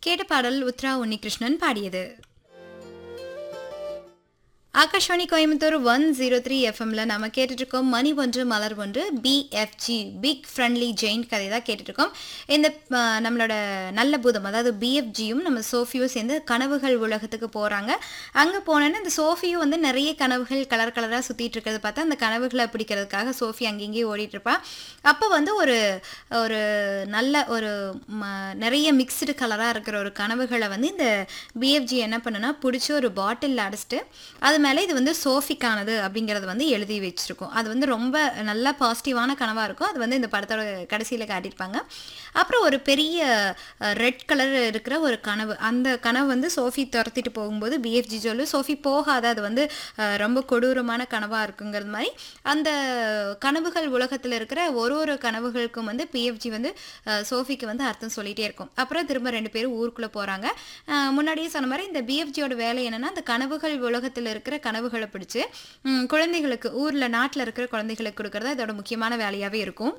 கேட்ட பாடல் உத்ரா உன்னிகிருஷ்ணன் பாடியது Akashvani Coimbatore one zero three எஃப்எம்ல நம்ம கேட்டுட்டு இருக்கோம் மணி ஒன்று மலர் ஒன்று பிஎஃப்ஜி பிக் ஃப்ரெண்ட்லி ஜெயின் கதை தான் கேட்டுட்டு இருக்கோம் இந்த ஆ, நம்மளோட நல்ல பூதம் அதாவது பிஎஃப்ஜியும் நம்ம சோஃபியும் சேர்ந்து கனவுகள் உலகத்துக்கு போறாங்க அங்க போனோன்னா இந்த சோஃபியும் வந்து நிறைய கனவுகள் கலர் கலராக சுத்திட்டு இருக்கிறத பார்த்தா அந்த கனவுகளை பிடிக்கிறதுக்காக சோஃபி அங்கேயும் ஓடிட்டு இருப்பா அப்போ வந்து ஒரு ஒரு நல்ல ஒரு ம- நிறைய மிக்ஸ்டு கலராக இருக்கிற ஒரு கனவுகளை வந்து இந்த பிஎஃப்ஜி என்ன பண்ணுனா பிடிச்சி ஒரு பாட்டிலில் அடைச்சிட்டு அது மேலே இது வந்து சோஃபிக்கானது அப்படிங்கிறது வந்து எழுதி வச்சிருக்கும் அது வந்து ரொம்ப நல்ல பாசிட்டிவான கனவாக இருக்கும் அது வந்து இந்த படத்தோட கடைசியில் காட்டியிருப்பாங்க அப்புறம் ஒரு பெரிய ரெட் கலர் இருக்கிற ஒரு கனவு அந்த கனவு வந்து சோஃபி துரத்திட்டு போகும்போது பிஎஃப்ஜி சொல்லு சோஃபி போகாத அது வந்து அஹ், ரொம்ப கொடூரமான கனவாக இருக்குங்கிறது மாதிரி அந்த கனவுகள் உலகத்தில் இருக்கிற ஒரு ஒரு கனவுகளுக்கும் வந்து பிஎஃப்ஜி வந்து அஹ், சோஃபிக்கு வந்து அர்த்தம் சொல்லிகிட்டே இருக்கும் அப்புறம் திரும்ப ரெண்டு பேரும் ஊருக்குள்ளே போகிறாங்க முன்னாடியே சொன்ன மாதிரி இந்த பிஎஃப்ஜியோட வேலை என்னன்னா அந்த கனவுகள் உலகத்தில் இருக்கிற கனவுகளை பிடிச்சு ம், குழந்தைகளுக்கு ஊரில் நாட்டில் இருக்கிற குழந்தைகளுக்கு கொடுக்கறது இதோட முக்கியமான வேலையாகவே இருக்கும்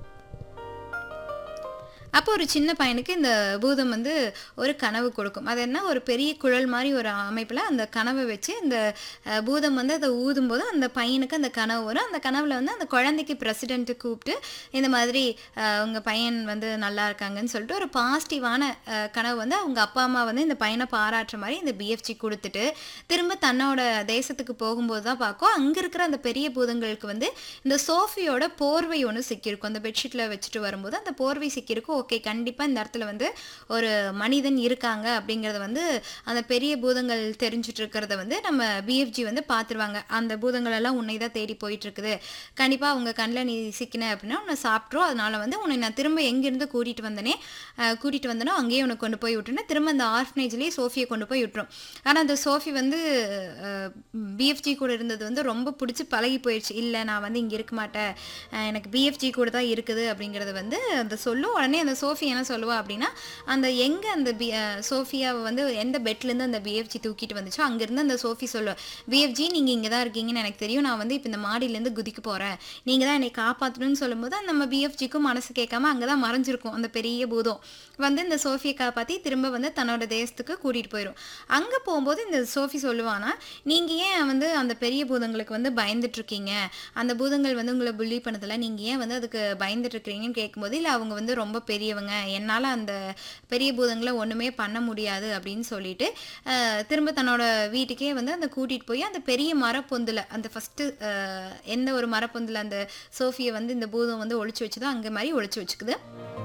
அப்போ ஒரு சின்ன பையனுக்கு இந்த பூதம் வந்து ஒரு கனவு கொடுக்கும் அது என்ன ஒரு பெரிய குழல் மாதிரி ஒரு அமைப்பில் அந்த கனவை வச்சு இந்த அஹ், பூதம் வந்து அதை ஊதும்போது அந்த பையனுக்கு அந்த கனவு வரும் அந்த கனவுல வந்து அந்த குழந்தைக்கு பிரசிடென்ட்டு கூப்பிட்டு இந்த மாதிரி அஹ், உங்க பையன் வந்து நல்லா இருக்காங்கன்னு சொல்லிட்டு ஒரு பாசிட்டிவான கனவு வந்து அவங்க அப்பா அம்மா வந்து இந்த பையனை பாராட்டுற மாதிரி இந்த பிஎஃப்ஜி கொடுத்துட்டு திரும்ப தன்னோட தேசத்துக்கு போகும்போது தான் பார்க்கும் அங்கே இருக்கிற அந்த பெரிய பூதங்களுக்கு வந்து இந்த சோஃபியோட போர்வை ஒன்று சிக்கியிருக்கும் அந்த பெட்ஷீட்டில் வச்சுட்டு வரும்போது அந்த போர்வை சிக்கியிருக்கும் ஓகே கண்டிப்பாக இந்த இடத்துல வந்து ஒரு மனிதன் இருக்காங்க அப்படிங்கிறத வந்து அந்த பெரிய பூதங்கள் தெரிஞ்சுட்டு இருக்கிறத வந்து நம்ம பிஎஃப்ஜி வந்து பார்த்துருவாங்க அந்த பூதங்கள் எல்லாம் உன்னை தான் தேடி போயிட்டு இருக்குது கண்டிப்பாக அவங்க கண்ணில் நீ சிக்கின அப்படின்னா உன்னை சாப்பிட்றோம் அதனால வந்து உன்னை நான் திரும்ப எங்கேருந்து கூட்டிகிட்டு வந்தனே அஹ், கூட்டிகிட்டு வந்தனோ அங்கேயே உனக்கு கொண்டு போய் விட்டுருன்னு திரும்ப அந்த ஆர்ஃபனேஜ்லேயே சோஃபியை கொண்டு போய் விட்டுரும் ஆனால் அந்த சோஃபி வந்து பிஎஃப்ஜி கூட இருந்தது வந்து ரொம்ப பிடிச்சி பழகி போயிடுச்சு இல்லை நான் வந்து இங்கே இருக்க மாட்டேன் அஹ், எனக்கு பிஎஃப்ஜி கூட தான் இருக்குது அப்படிங்கிறது வந்து அந்த சொல்லும் உடனே அந்த சோஃபி என்ன சொல்லுவா அப்படின்னா அந்த எங்கே அந்த பி சோஃபியாவை வந்து எந்த பெட்லேருந்து அந்த பிஎஃப்ஜி தூக்கிட்டு வந்துச்சோ அங்கேருந்து அந்த சோஃபி சொல்லுவா பிஎஃப்ஜி நீங்கள் இங்கே தான் இருக்கீங்கன்னு எனக்கு தெரியும் நான் வந்து இப்போ இந்த மாடியிலேருந்து குதிக்க போகிறேன் நீங்கள் தான் என்னை காப்பாற்றணும்னு சொல்லும்போது நம்ம பிஎஃப்ஜிக்கும் மனசு கேட்காம அங்கே தான் மறைஞ்சிருக்கும் அந்த பெரிய பூதம் வந்து இந்த சோஃபியை காப்பாற்றி திரும்ப வந்து தன்னோட தேசத்துக்கு கூட்டிகிட்டு போயிடும் அங்கே போகும்போது இந்த சோஃபி சொல்லுவானா நீங்கள் ஏன் வந்து அந்த பெரிய பூதங்களுக்கு வந்து பயந்துட்டு இருக்கீங்க அந்த பூதங்கள் வந்து உங்களை புள்ளி பண்ணதில்ல நீங்கள் ஏன் வந்து அதுக்கு பயந்துட்டு இருக்கிறீங்கன்னு கேட்கும்போது இல்லை அவங்க வந்து ரொம்ப பெரியவங்க என்னால் அந்த பெரிய பூதங்களை ஒன்றுமே பண்ண முடியாது அப்படின்னு சொல்லிட்டு அஹ், திரும்ப தன்னோட வீட்டுக்கே வந்து அந்த கூட்டிகிட்டு போய் அந்த பெரிய மரப்பொந்தில் அந்த ஃபஸ்ட்டு எந்த ஒரு மரப்பொந்தில் அந்த சோஃபியை வந்து இந்த பூதம் வந்து ஒளிச்சு வச்சுதோ அங்கே மாதிரி ஒளிச்சு வச்சுக்குது